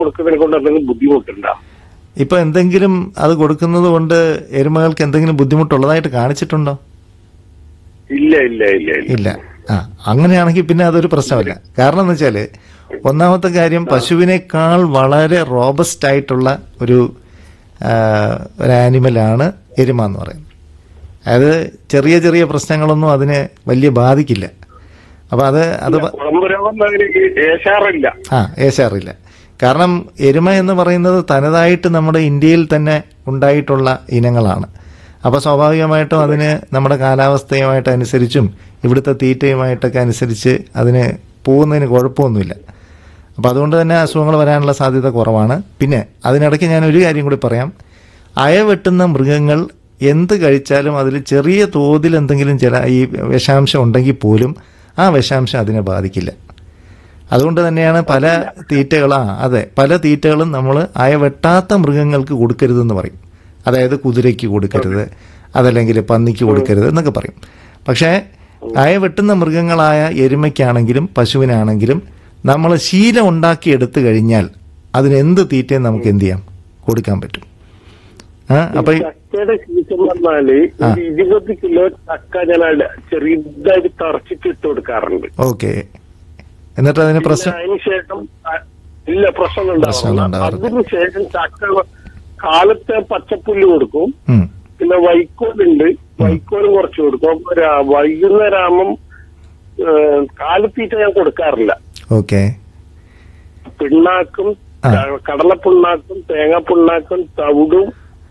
കൊടുക്കുന്നതിനെ കൊണ്ട് എന്തെങ്കിലും ബുദ്ധിമുട്ടുണ്ടോ ഇപ്പൊ എന്തെങ്കിലും അത് കൊടുക്കുന്നത് കൊണ്ട് എരുമകൾക്ക് എന്തെങ്കിലും ബുദ്ധിമുട്ടുള്ളതായിട്ട് കാണിച്ചിട്ടുണ്ടോ ഇല്ല ഇല്ല ഇല്ല ഇല്ല ഇല്ല ആ അങ്ങനെയാണെങ്കിൽ പിന്നെ അതൊരു പ്രശ്നമല്ല കാരണം എന്ന് വെച്ചാല് ഒന്നാമത്തെ കാര്യം പശുവിനേക്കാൾ വളരെ റോബസ്റ്റ് ആയിട്ടുള്ള ഒരു ആ, ഒരു ആനിമലാണ് എരുമ എന്ന് പറയുന്നത് അതായത് ചെറിയ ചെറിയ പ്രശ്നങ്ങളൊന്നും അതിനെ വലിയ ബാധിക്കില്ല അപ്പൊ അത് അത് പ- കുളമ്പ് രോഗം എനിക്ക് ഏശാറില്ല ആ ഏശാറില്ല കാരണം എരുമ എന്ന് പറയുന്നത് തനതായിട്ട് നമ്മുടെ ഇന്ത്യയിൽ തന്നെ ഉണ്ടായിട്ടുള്ള ഇനങ്ങളാണ് അപ്പോൾ സ്വാഭാവികമായിട്ടും അതിന് നമ്മുടെ കാലാവസ്ഥയുമായിട്ട് അനുസരിച്ചും ഇവിടുത്തെ തീറ്റയുമായിട്ടൊക്കെ അനുസരിച്ച് അതിന് പോകുന്നതിന് കുഴപ്പമൊന്നുമില്ല അപ്പോൾ അതുകൊണ്ട് തന്നെ അസുഖങ്ങൾ വരാനുള്ള സാധ്യത കുറവാണ് പിന്നെ അതിനിടയ്ക്ക് ഞാൻ ഒരു കാര്യം കൂടി പറയാം അയവെട്ടുന്ന മൃഗങ്ങൾ എന്ത് കഴിച്ചാലും അതിൽ ചെറിയ തോതിൽ എന്തെങ്കിലും ചില ഈ വിഷാംശം ഉണ്ടെങ്കിൽ പോലും ആ വിഷാംശം അതിനെ ബാധിക്കില്ല അതുകൊണ്ട് തന്നെയാണ് പല തീറ്റകളാ അതെ പല തീറ്റകളും നമ്മൾ അയവെട്ടാത്ത മൃഗങ്ങൾക്ക് കൊടുക്കരുതെന്ന് പറയും അതായത് കുതിരയ്ക്ക് കൊടുക്കരുത് അതല്ലെങ്കിൽ പന്നിക്ക് കൊടുക്കരുത് എന്നൊക്കെ പറയും പക്ഷേ അയവെട്ടുന്ന മൃഗങ്ങളായ എരുമയ്ക്കാണെങ്കിലും പശുവിനാണെങ്കിലും നമ്മൾ ശീലം ഉണ്ടാക്കി എടുത്തു കഴിഞ്ഞാൽ അതിന് എന്ത് തീറ്റയും നമുക്ക് എന്ത് ചെയ്യാം കൊടുക്കാൻ പറ്റും ആ അപ്പൊ ഈ- ചക്കയുടെ സീസൺ പറഞ്ഞാല് ഒരു ഇരുപത് കിലോ ചക്ക ഞാൻ അട- ചെറുതായിട്ട് തറച്ചിട്ട് ഇട്ട് കൊടുക്കാറുണ്ട് ഓക്കെ എന്നിട്ട് അതിന് പ്രശ്നം പിന്നെ അതിന് ശേഷം അ- ഇല്ല പ്രശ്നം പ്രശ്നമൊന്നും ഉണ്ടാവാറില്ല. അതിന് ശേഷം ചക്ക കാലത്തെ പച്ചപ്പുല്ല് കൊടുക്കും ഉം. പിന്നെ വൈക്കോലുണ്ട് വൈക്കോലും കുറച്ച് കൊടുക്കും അപ്പൊ രാ- വൈകുന്നേരം ആകുമ്പം ഏഹ്, കാലിത്തീറ്റ ഞാൻ കൊടുക്കാറില്ല ഓക്കെ പിണ്ണാക്കും ആ. ക- കടലപ്പിണ്ണാക്കും തേങ്ങാപ്പിണ്ണാക്കും തവിടും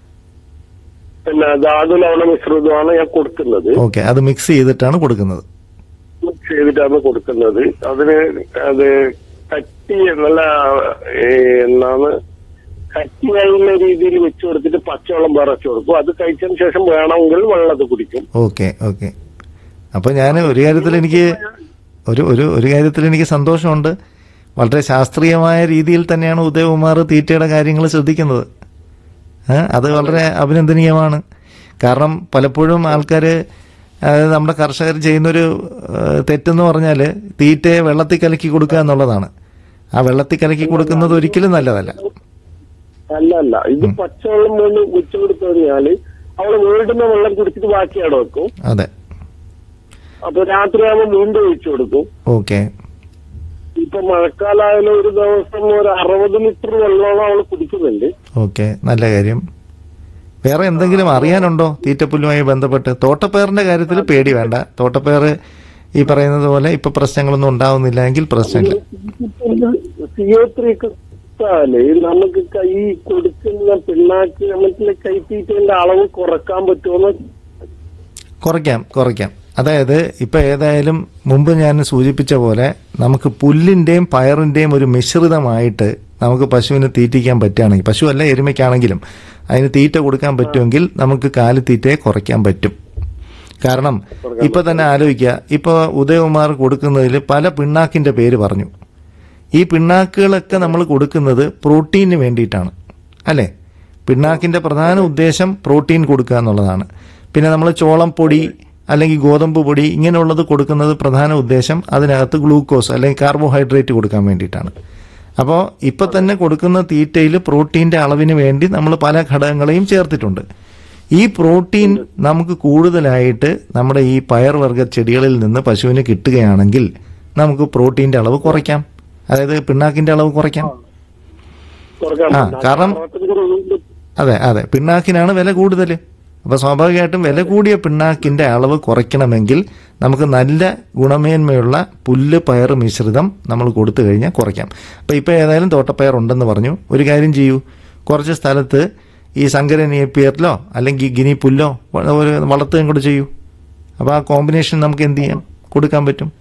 പിന്നെ ധാതു ലവണ മിശ്രിതമാണ് ഞാൻ കൊടുക്കുന്നത് ഓക്കെ അത് മിക്സ് ചെയ്തിട്ടാണ് കൊടുക്കുന്നത് ചെയ്തിട്ടാണ് കൊടുക്കുന്നത് അതിന് അത് കട്ടി നല്ല ഏ, എന്താണ് കട്ടി കഴിയുന്ന രീതിയിൽ വെച്ച് കൊടുത്തിട്ട് പച്ചവെള്ളം വിറച്ച് കൊടുക്കും അത് കഴിച്ചതിന് ശേഷം വേണമെങ്കിൽ വെള്ളത്ത് കുടിക്കും ഓക്കെ ഓക്കെ അപ്പോൾ ഞാൻ ഒരു കാര്യത്തിൽ എനിക്ക് ഒരു ഒരു ഒരു കാര്യത്തിൽ എനിക്ക് സന്തോഷമുണ്ട് വളരെ ശാസ്ത്രീയമായ രീതിയിൽ തന്നെയാണ് ഉദയകുമാർ തീറ്റയുടെ കാര്യങ്ങൾ ശ്രദ്ധിക്കുന്നത് ഏ, അത് വളരെ അഭിനന്ദനീയമാണ് കാരണം പലപ്പോഴും ആൾക്കാർ അതായത് നമ്മുടെ കർഷകർ ചെയ്യുന്നൊരു ഏ, തെറ്റെന്ന് പറഞ്ഞാൽ തീറ്റയെ വെള്ളത്തിൽ കലക്കി കൊടുക്കുക എന്നുള്ളതാണ് ആ വെള്ളത്തിൽ കലക്കി കൊടുക്കുന്നത് ഒരിക്കലും നല്ലതല്ല അല്ല അല്ല ഇത് പച്ചവെള്ളം വീണ്ടും വെച്ച് കൊടുത്തു കഴിഞ്ഞാല് അവള് വീണ്ടുന്ന വെള്ളം കുടിച്ചിട്ട് ബാക്കി അവിടെ വെക്കും അതെ അപ്പൊ രാത്രിയാകുമ്പോൾ വീണ്ടും ഒഴിച്ചു കൊടുക്കും ഓക്കെ ഇപ്പൊ മഴക്കാലമായാലും ഒരു ദിവസം ഒരു അറുപത് ലിറ്റർ വെള്ളമോളം അവള് കുടിക്കുന്നുണ്ട് ഓക്കെ നല്ല കാര്യം വേറെ എന്തെങ്കിലും അറിയാനുണ്ടോ തീറ്റപ്പുല്ലുമായി ബന്ധപ്പെട്ട് തോട്ടപ്പയറിന്റെ കാര്യത്തിൽ പേടി വേണ്ട തോട്ടപ്പയർ ഈ പറയുന്നത് പോലെ ഇപ്പൊ പ്രശ്നങ്ങളൊന്നും ഉണ്ടാവുന്നില്ല എങ്കിൽ പ്രശ്നമില്ല സിഒ ത്രീ കിട്ടാല് നമുക്ക് കൈ കൊടുക്കുന്ന പിണ്ണാക്ക് നമുക്ക് കൈത്തീറ്റന്റെ അളവ് കുറക്കാൻ പറ്റുമോ കുറയ്ക്കാം കുറയ്ക്കാം അതായത് ഇപ്പൊ ഏതായാലും മുമ്പ് ഞാൻ സൂചിപ്പിച്ച പോലെ നമുക്ക് പുല്ലിന്റെയും പയറിന്റെയും ഒരു മിശ്രിതമായിട്ട് നമുക്ക് പശുവിന് തീറ്റിക്കാൻ പറ്റുകയാണെങ്കിൽ പശു അല്ല എരുമയ്ക്കാണെങ്കിലും അതിന് തീറ്റ കൊടുക്കാൻ പറ്റുമെങ്കിൽ നമുക്ക് കാലിത്തീറ്റയെ കുറയ്ക്കാൻ പറ്റും കാരണം ഇപ്പൊ തന്നെ ആലോചിക്കുക ഇപ്പൊ ഉദയകുമാർ കൊടുക്കുന്നതിൽ പല പിണ്ണാക്കിന്റെ പേര് പറഞ്ഞു ഈ പിണ്ണാക്കുകളൊക്കെ നമ്മൾ കൊടുക്കുന്നത് പ്രോട്ടീന് വേണ്ടിയിട്ടാണ് അല്ലേ പിണ്ണാക്കിന്റെ പ്രധാന ഉദ്ദേശം പ്രോട്ടീൻ കൊടുക്കുക എന്നുള്ളതാണ് പിന്നെ നമ്മൾ ചോളം പൊടി അല്ലെങ്കിൽ ഗോതമ്പ് പൊടി ഇങ്ങനെയുള്ളത് കൊടുക്കുന്നത് പ്രധാന ഉദ്ദേശം അതിനകത്ത് ഗ്ലൂക്കോസ് അല്ലെങ്കിൽ കാർബോഹൈഡ്രേറ്റ് കൊടുക്കാൻ വേണ്ടിയിട്ടാണ് അപ്പോൾ ഇപ്പൊ തന്നെ കൊടുക്കുന്ന തീറ്റയിൽ പ്രോട്ടീന്റെ അളവിന് വേണ്ടി നമ്മൾ പല ഘടകങ്ങളെയും ചേർത്തിട്ടുണ്ട് ഈ പ്രോട്ടീൻ നമുക്ക് കൂടുതലായിട്ട് നമ്മുടെ ഈ പയർവർഗ ചെടികളിൽ നിന്ന് പശുവിന് കിട്ടുകയാണെങ്കിൽ നമുക്ക് പ്രോട്ടീന്റെ അളവ് കുറയ്ക്കാം അതായത് പിണ്ണാക്കിന്റെ അളവ് കുറയ്ക്കാം കുറക്കാൻ ആ, പറ്റും. കാരണം- അറുപത്തഞ്ച് രൂപ അതെ അതെ പിണ്ണാക്കിനാണ് വില കൂടുതൽ അപ്പൊ സ്വാഭാവികമായിട്ടും വില കൂടിയ പിണ്ണാക്കിന്റെ അളവ് കുറയ്ക്കണമെങ്കിൽ നമുക്ക് നല്ല ഗുണമേന്മയുള്ള പുല്ല് പയർ മിശ്രിതം നമ്മൾ കൊടുത്തു കഴിഞ്ഞാൽ കുറയ്ക്കാം അപ്പൊ ഇപ്പൊ ഏതായാലും തോട്ടപ്പയർ ഉണ്ടെന്ന് പറഞ്ഞു ഒരു കാര്യം ചെയ്യൂ കുറച്ച് സ്ഥലത്ത് ഈ സങ്കര നേപ്പിയറിലോ അല്ലെങ്കിൽ ഗിനി പുല്ലോ വ- ഒരു വളർത്തുകയും കൂടെ ചെയ്യൂ അപ്പൊ ആ കോമ്പിനേഷൻ നമുക്ക് എന്ത് ചെയ്യാം കൊടുക്കാൻ പറ്റും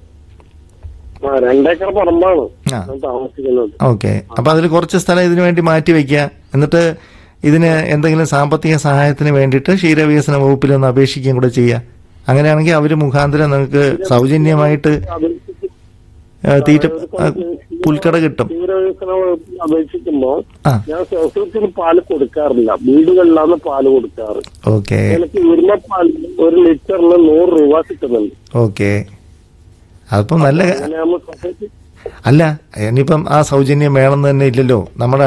ആ രണ്ടേക്കർ പറമ്പാണ് ആ. ഞാൻ താമസിക്കുന്നത് ഓക്കെ അപ്പൊ അതിൽ കുറച്ച് സ്ഥലം ഇതിനു വേണ്ടി മാറ്റി വെക്കുക എന്നിട്ട് ഇതിന് എന്തെങ്കിലും സാമ്പത്തിക സഹായത്തിന് വേണ്ടിയിട്ട് ക്ഷീരവികസന വകുപ്പിൽ ഒന്ന് അപേക്ഷിക്കുകയും കൂടെ ചെയ്യുക അങ്ങനെയാണെങ്കിൽ അവർ മുഖാന്തരം നിങ്ങൾക്ക് സൗജന്യമായിട്ട് അപേക്ഷിച്ച് ആ, തീറ്റ ആ, പുൽക്കട കിട്ടും തീവ്രവികസന വകുപ്പിൽ അപേക്ഷിക്കുമ്പോ ആ ഞാൻ സൊസൈറ്റിയിൽ പാല് കൊടുക്കാറില്ല വീടുകളിലാണ് പാല് കൊടുക്കാറ് ഓക്കെ എനിക്ക് ഉരുളപ്പാൽ ഒരു ലിറ്ററിന് നൂറ് രൂപ കിട്ടുന്നുണ്ട് ഓക്കെ അതിപ്പം നല്ല അങ്ങനെയാകുമ്പോ സൊസൈറ്റി അല്ല ഇനിയിപ്പം ആ സൗജന്യം വേണമെന്ന് തന്നെ ഇല്ലല്ലോ നമ്മുടെ